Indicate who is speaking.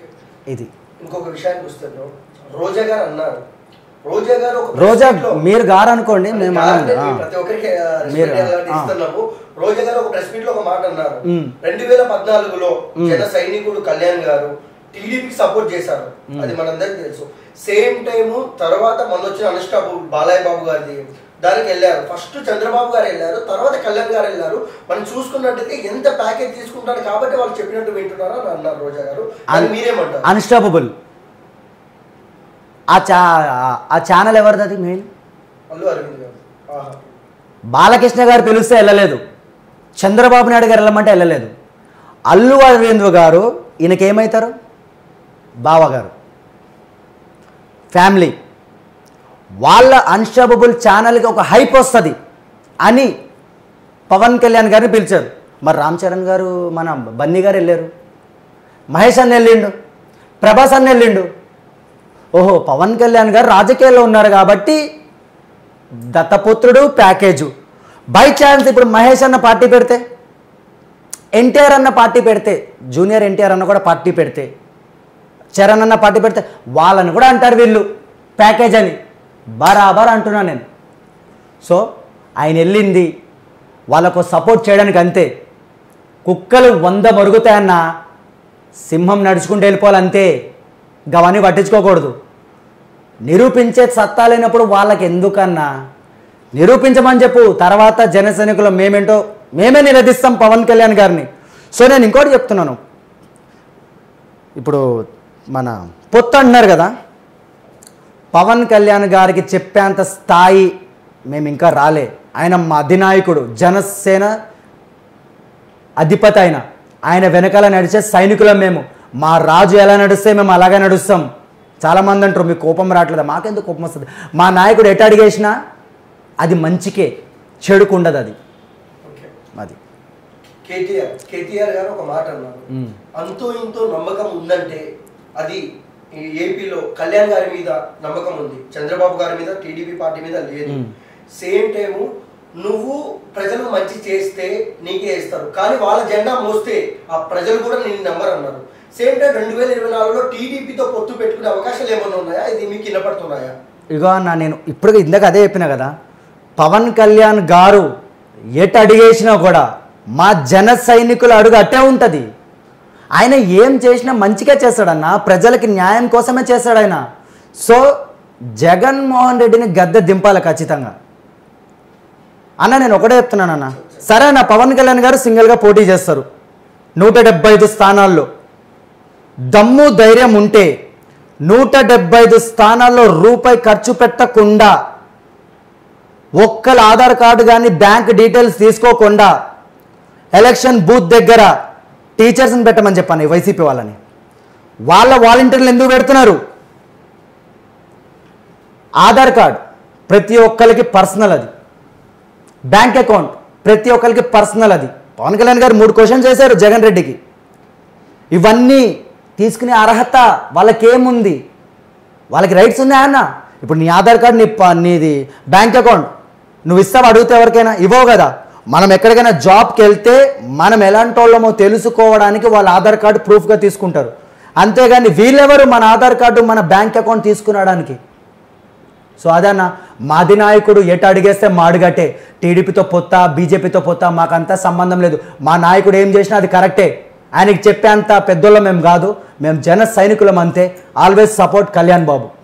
Speaker 1: ఇది
Speaker 2: ఇంకొక విషయానికి వస్తే bro, రోజా గారు అన్నారు రోజా గారు ఒక
Speaker 1: రోజా
Speaker 2: press meet లో-
Speaker 1: మీరు గారు అనుకోండి మేము
Speaker 2: కాదండి,
Speaker 1: అనం.
Speaker 2: మీ
Speaker 1: ఆ.
Speaker 2: ప్రతి ఒక్కరికి ఆ, respect
Speaker 1: మీరు,
Speaker 2: చేయాలని
Speaker 1: ఆ.
Speaker 2: ఇస్తున్నాము రోజా గారు ఒక ప్రెస్ మీట్ లో ఒక మాట అన్నారు
Speaker 1: మ్.
Speaker 2: రెండు వేల పద్నాలుగులో
Speaker 1: మ్.
Speaker 2: జన సైనికుడు కళ్యాణ్ గారు టీడీపీకి సపోర్ట్ చేశారు అది మనందరికి తెలుసు సేమ్ టైం తర్వాత మొన్న వచ్చిన అన్స్టాపుల్ బాలయ్య బాబు గారిది దానికి వెళ్ళారు ఫస్ట్ చంద్రబాబు గారు వెళ్ళారు తర్వాత కళ్యాణ్ గారు వెళ్ళారు మనం చూసుకున్నట్టయితే ఎంత ప్యాకేజ్ తీసుకుంటారు కాబట్టి వాళ్ళు చెప్పినట్టు వింటున్నారు అని అన్నారు రోజా గారు అది మీరేమంటారు
Speaker 1: అన్స్టాపబుల్ ఆ చా ఆ ఛానల్ ఎవరిది అది మెయిన్
Speaker 2: అల్లు అరవింద్ గారు ఆహా.
Speaker 1: బాలకృష్ణ గారు పిలిస్తే వెళ్ళలేదు చంద్రబాబు నాయుడు గారు వెళ్ళమంటే వెళ్ళలేదు అల్లు అరవింద్ గారు ఈయనకేమవుతారు బావగారు ఫ్యామిలీ వాళ్ళ అన్స్టాపబుల్ ఛానల్కి ఒక హైప్ వస్తుంది అని పవన్ కళ్యాణ్ గారిని పిలిచారు మరి రామ్ చరణ్ గారు మన బన్నీ గారు వెళ్ళారు మహేష్ అన్న వెళ్ళిండు ప్రభాస్ అన్న వెళ్ళిండు ఓహో పవన్ కళ్యాణ్ గారు రాజకీయాల్లో ఉన్నారు కాబట్టి దత్తపుత్రుడు ప్యాకేజు బై ఛాన్స్ ఇప్పుడు మహేష్ అన్న పార్టీ పెడితే ఎన్టీఆర్ అన్న పార్టీ పెడితే జూనియర్ ఎన్టీఆర్ అన్న కూడా పార్టీ పెడితే చరణ్ అన్న పార్టీ పెడితే వాళ్ళని కూడా అంటారు వీళ్ళు ప్యాకేజ్ అని బరాబర్ అంటున్నా నేను సో ఆయన వెళ్ళింది వాళ్ళకు సపోర్ట్ చేయడానికి అంతే కుక్కలు వంద మరుగుతాయన్న సింహం నడుచుకుంటూ వెళ్ళిపోవాలంతే గవన్నీ పట్టించుకోకూడదు నిరూపించే సత్తా లేనప్పుడు వాళ్ళకి ఎందుకన్నా నిరూపించమని చెప్పు తర్వాత జన సైనికులు మేమేంటో మేమే నిలదీస్తాం పవన్ కళ్యాణ్ గారిని సో నేను ఇంకోటి చెప్తున్నాను ఇప్పుడు మన పొత్తు అంటున్నారు కదా పవన్ కళ్యాణ్ గారికి చెప్పేంత స్థాయి మేము ఇంకా రాలే ఆయన మా అధినాయకుడు జనసేన అధిపతి ఆయన ఆయన వెనకాల నడిచే సైనికులం మేము మా రాజు ఎలా నడిస్తే మేము అలాగే నడుస్తాం చాలామంది అంటారు మీకు కోపం రావట్లేదు మాకెందుకు కోపం వస్తుంది మా నాయకుడు ఎటు అడిగేసినా అది మంచికే చెడుకు ఉండదు అది
Speaker 2: ఓకే
Speaker 1: అది
Speaker 2: కేటీఆర్ కేటీఆర్ గారు ఒక మాట అన్నారు
Speaker 1: మ్మ్.
Speaker 2: అంతో ఇంతో నమ్మకం ఉందంటే అది ఈ ఏపీలో కళ్యాణ్ గారి మీద నమ్మకం ఉంది చంద్రబాబు గారి మీద టీడీపీ పార్టీ మీద లేదు
Speaker 1: మ్మ్.
Speaker 2: సేమ్ టైము నువ్వు ప్రజలు మంచి చేస్తే నీకే ఇస్తారు కానీ వాళ్ళ జెండా మోస్తే ఆ ప్రజలు కూడా నేను నమ్మరు అన్నారు సేమ్ టైం రెండు వేల ఇరవై నాలుగులో టీడీపీతో పొత్తు పెట్టుకునే అవకాశాలు ఏమైనా ఉన్నాయా ఇది మీకు వినపడుతున్నాయా
Speaker 1: ఇగో అన్న నేను ఇప్పుడు ఇందాక అదే చెప్పిన కదా పవన్ కళ్యాణ్ గారు ఎటు అడిగేసినా కూడా మా జన సైనికుల అడుగు అట్టే ఉంటుంది ఆయన ఏం చేసినా మంచిగా చేస్తాడన్న ప్రజలకి న్యాయం కోసమే చేస్తాడు ఆయన సో జగన్మోహన్ రెడ్డిని గద్దె దింపాలి ఖచ్చితంగా అన్న నేను ఒకటే చెప్తున్నాను అన్న సరే అన్న పవన్ కళ్యాణ్ గారు సింగిల్గా పోటీ చేస్తారు నూట డెబ్బై ఐదు స్థానాల్లో దమ్ము ధైర్యం ఉంటే నూట డెబ్బై ఐదు స్థానాల్లో రూపాయి ఖర్చు పెట్టకుండా ఒక్కల ఆధార్ కార్డు కానీ బ్యాంక్ డీటెయిల్స్ తీసుకోకుండా ఎలక్షన్ బూత్ దగ్గర టీచర్స్ని పెట్టమని చెప్పాను ఈ వైసీపీ వాళ్ళని వాళ్ళ వాలంటీర్లు ఎందుకు పెడుతున్నారు ఆధార్ కార్డ్ ప్రతి ఒక్కరికి పర్సనల్ అది బ్యాంక్ అకౌంట్ ప్రతి ఒక్కరికి పర్సనల్ అది పవన్ కళ్యాణ్ గారు మూడు క్వశ్చన్స్ చేశారు జగన్ రెడ్డికి ఇవన్నీ తీసుకునే అర్హత వాళ్ళకేముంది వాళ్ళకి రైట్స్ ఉన్నాయా అన్న ఇప్పుడు నీ ఆధార్ కార్డు నీ ప- నీది బ్యాంక్ అకౌంట్ నువ్వు ఇస్తావు అడిగితే ఎవరికైనా ఇవ్వవు కదా మనం ఎక్కడికైనా జాబ్కి వెళ్తే మనం ఎలాంటి వాళ్ళమో తెలుసుకోవడానికి వాళ్ళ ఆధార్ కార్డు ప్రూఫ్గా తీసుకుంటారు అంతేగాని వీళ్ళెవరు మన ఆధార్ కార్డు మన బ్యాంక్ అకౌంట్ తీసుకునడానికి సో అదన్న మాది నాయకుడు ఎటు అడిగేస్తే మాడుగట్టే టీడీపీతో పొత్తా బీజేపీతో పొత్తా మాకంతా సంబంధం లేదు మా నాయకుడు ఏం చేసినా అది కరెక్టే ఆయనకి చెప్పేంత పెద్దోళ్ళం మేము కాదు మేము జన సైనికులం అంతే ఆల్వేస్ సపోర్ట్ కళ్యాణ్ బాబు